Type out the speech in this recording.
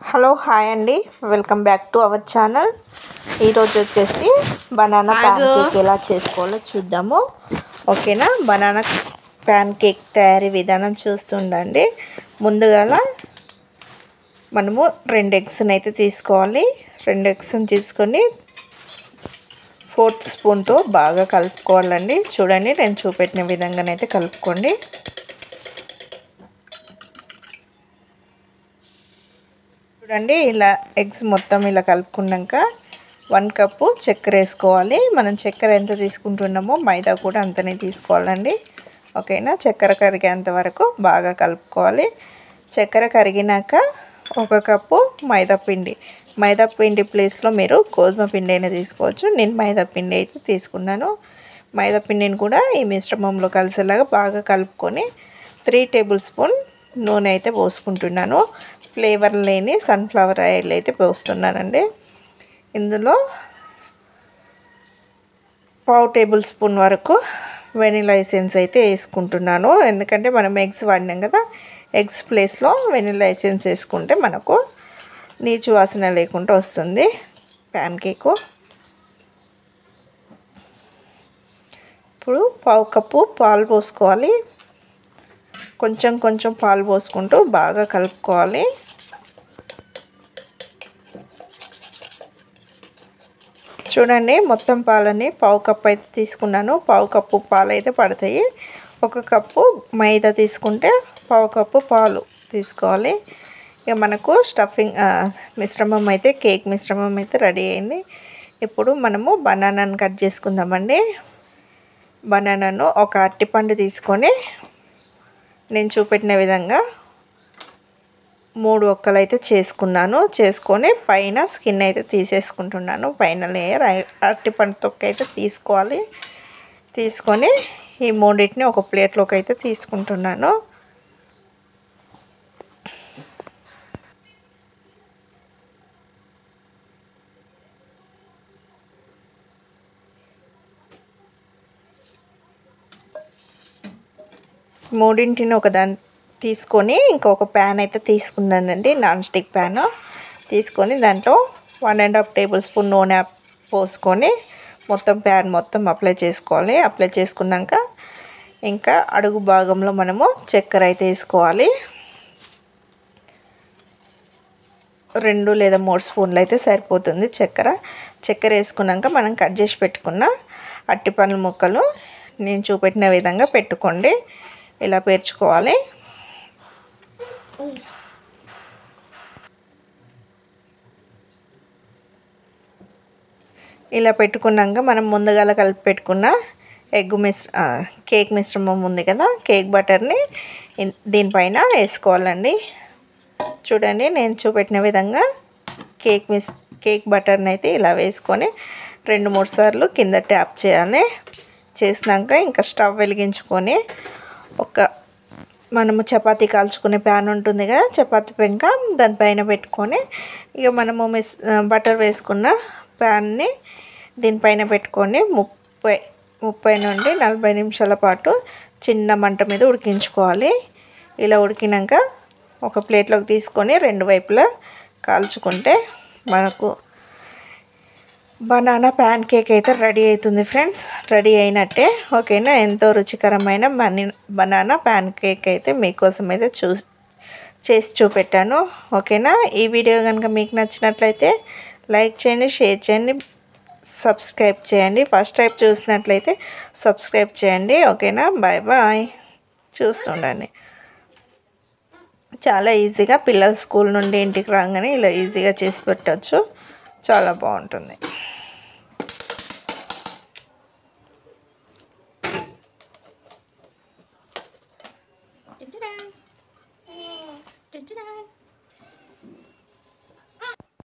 Hello hi అండి welcome back to our channel ఈరోజు వచ్చేసి బనానా ప్యాన్ కేక్ ఎలా చేసుకోవాలో చూద్దాము ఓకేనా బనానా ప్యాన్ కేక్ తయారీ విధానం చూస్తుండండి ముందుగా మనము రెండు ఎగ్స్ని అయితే తీసుకోవాలి రెండు ఎగ్స్ని తీసుకొని ఫోర్త్ స్పూన్తో బాగా కలుపుకోవాలండి చూడండి నేను చూపెట్టిన విధంగానైతే కలుపుకోండి చూడండి ఇలా ఎగ్స్ మొత్తం ఇలా కలుపుకున్నాక వన్ కప్పు చక్కెర వేసుకోవాలి మనం చక్కెర ఎంత తీసుకుంటున్నామో మైదా కూడా అంతనే తీసుకోవాలండి ఓకేనా చక్కెర కరిగేంత వరకు బాగా కలుపుకోవాలి చక్కెర కరిగినాక ఒక కప్పు మైదా పిండి మైదా పిండి ప్లేస్లో మీరు గోధుమ పిండి అయినా తీసుకోవచ్చు నేను మైదా పిండి అయితే తీసుకున్నాను మైదా పిండిని కూడా ఈ మిశ్రమంలో కలిసేలాగా బాగా కలుపుకొని త్రీ టేబుల్ స్పూన్ నూనె అయితే పోసుకుంటున్నాను ఫ్లేవర్ లేని సన్ఫ్లవర్ ఆయిల్ అయితే పోస్తున్నానండి ఇందులో పావు టేబుల్ స్పూన్ వరకు వెనిలా ఎసెన్స్ అయితే వేసుకుంటున్నాను ఎందుకంటే మనం ఎగ్స్ వాడినాం కదా ఎగ్స్ ప్లేస్లో వెనిలా ఎసెన్స్ వేసుకుంటే మనకు నీచు వాసన లేకుండా వస్తుంది ప్యాన్ కేకు ఇప్పుడు పావు కప్పు పాలు పోసుకోవాలి కొంచెం కొంచెం పాలు పోసుకుంటూ బాగా కలుపుకోవాలి చూడండి మొత్తం పాలని పావు కప్పు అయితే తీసుకున్నాను పావు కప్పు పాలు అయితే పడతాయి ఒక కప్పు మైదా తీసుకుంటే పావు కప్పు పాలు తీసుకోవాలి ఇక మనకు స్టఫింగ్ మిశ్రమం అయితే కేక్ మిశ్రమం అయితే రెడీ అయింది ఇప్పుడు మనము బనానాను కట్ చేసుకుందామండి బనానాను ఒక అరటిపండు తీసుకొని నేను చూపెట్టిన విధంగా మూడు ఒక్కలు అయితే చేసుకున్నాను చేసుకొని పైన స్కిన్ అయితే తీసేసుకుంటున్నాను పైన లేయర్ అరటిపండు తొక్క అయితే తీసుకోవాలి తీసుకొని ఈ మూడింటిని ఒక ప్లేట్లోకి అయితే తీసుకుంటున్నాను మూడింటిని ఒక దాని తీసుకొని ఇంకొక ప్యాన్ అయితే తీసుకున్నానండి నాన్ స్టిక్ ప్యాన్ తీసుకొని దాంట్లో one and half tablespoon నూనె పోసుకొని మొత్తం ప్యాన్ మొత్తం అప్లై చేసుకోవాలి అప్లై చేసుకున్నాక ఇంకా అడుగు భాగంలో మనము చక్కెర అయితే వేసుకోవాలి రెండు లేదా మూడు స్పూన్లు అయితే సరిపోతుంది చక్కెర చక్కెర వేసుకున్నాక మనం కట్ చేసి పెట్టుకున్న అట్టి పండ్ల ముక్కలు నేను చూపెట్టిన విధంగా పెట్టుకోండి ఇలా పేర్చుకోవాలి ఇలా పెట్టుకున్నాక మనం ముందుగా కలిపి పెట్టుకున్న ఎగ్ మిస్ కేక్ మిశ్రమం ఉంది కదా కేక్ బటర్ని దీనిపైన వేసుకోవాలండి చూడండి నేను చూపెట్టిన విధంగా కేక్ మిస్ కేక్ బటర్ని అయితే ఇలా వేసుకొని రెండు మూడు సార్లు కింద ట్యాప్ చేయాలి చేసినాక ఇంకా స్టవ్ వెలిగించుకొని ఒక మనము చపాతీ కాల్చుకునే ప్యాన్ ఉంటుంది కదా చపాతీ పెంక దానిపైన పెట్టుకొని ఇక మనము మిస్ బటర్ వేసుకున్న ప్యాన్ని దీనిపైన పెట్టుకొని ముప్పై ముప్పై నుండి నలభై నిమిషాల పాటు చిన్న మంట మీద ఉడికించుకోవాలి ఇలా ఉడికినాక ఒక ప్లేట్లోకి తీసుకొని రెండు వైపులా కాల్చుకుంటే మనకు బనానా ప్యాన్ కేక్ అయితే రెడీ అవుతుంది ఫ్రెండ్స్ రెడీ అయినట్టే ఓకేనా ఎంతో రుచికరమైన మనీ బనానా ప్యాన్ కేక్ అయితే మీకోసం అయితే చూ చేసి చూపెట్టాను ఓకేనా ఈ వీడియో కనుక మీకు నచ్చినట్లయితే లైక్ చేయండి షేర్ చేయండి సబ్స్క్రైబ్ చేయండి ఫస్ట్ టైం చూసినట్లయితే సబ్స్క్రైబ్ చేయండి ఓకేనా బాయ్ బాయ్ చూస్తుండండి చాలా ఈజీగా పిల్లలు స్కూల్ నుండి ఇంటికి రాగానే ఇలా ఈజీగా చేసి పెట్టవచ్చు చాలా బాగుంటుంది Dun-dun-dun. Dun-dun-dun.